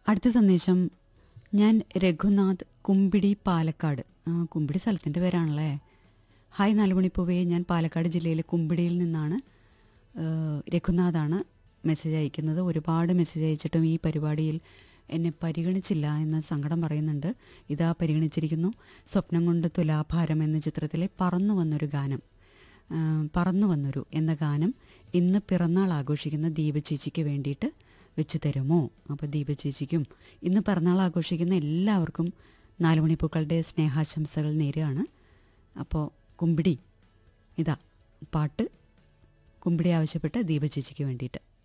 അടുത്ത സന്ദേശം ഞാൻ രഘുനാഥ് കുമ്പിടി പാലക്കാട് ആ, കുമ്പിടി സ്ഥലത്തിൻ്റെ പേരാണല്ലേ ഹായ് നാലുമണിപ്പൂവേ ഞാൻ പാലക്കാട് ജില്ലയിലെ കുമ്പിടിയിൽ നിന്നാണ് ആ, രഘുനാഥാണ് മെസ്സേജ് അയക്കുന്നത് ഒരുപാട് മെസ്സേജ് അയച്ചിട്ടും ഈ പരിപാടിയിൽ എന്നെ പരിഗണിച്ചില്ല എന്ന സങ്കടം പറയുന്നുണ്ട് ഇതാ പരിഗണിച്ചിരിക്കുന്നു സ്വപ്നം കൊണ്ട് തുലാഭാരം എന്ന ചിത്രത്തിലെ പറന്നു വന്നൊരു ഗാനം ആ, പറന്നു വന്നൊരു എന്ന ഗാനം ഇന്ന് പിറന്നാൾ ആഘോഷിക്കുന്ന ദീപ ചേച്ചിക്ക് വേണ്ടിയിട്ട് വെച്ച് തരുമോ അപ്പോൾ ദീപ ചേച്ചിക്കും ഇന്ന് പിറന്നാൾ ആഘോഷിക്കുന്ന എല്ലാവർക്കും നാലുമണിപ്പൂക്കളുടെ സ്നേഹാശംസകൾ നേരുകയാണ് അപ്പോൾ കുമ്പിടി ഇതാ പാട്ട് കുമ്പിടി ആവശ്യപ്പെട്ട് ദീപ ചേച്ചിക്ക് വേണ്ടിയിട്ട്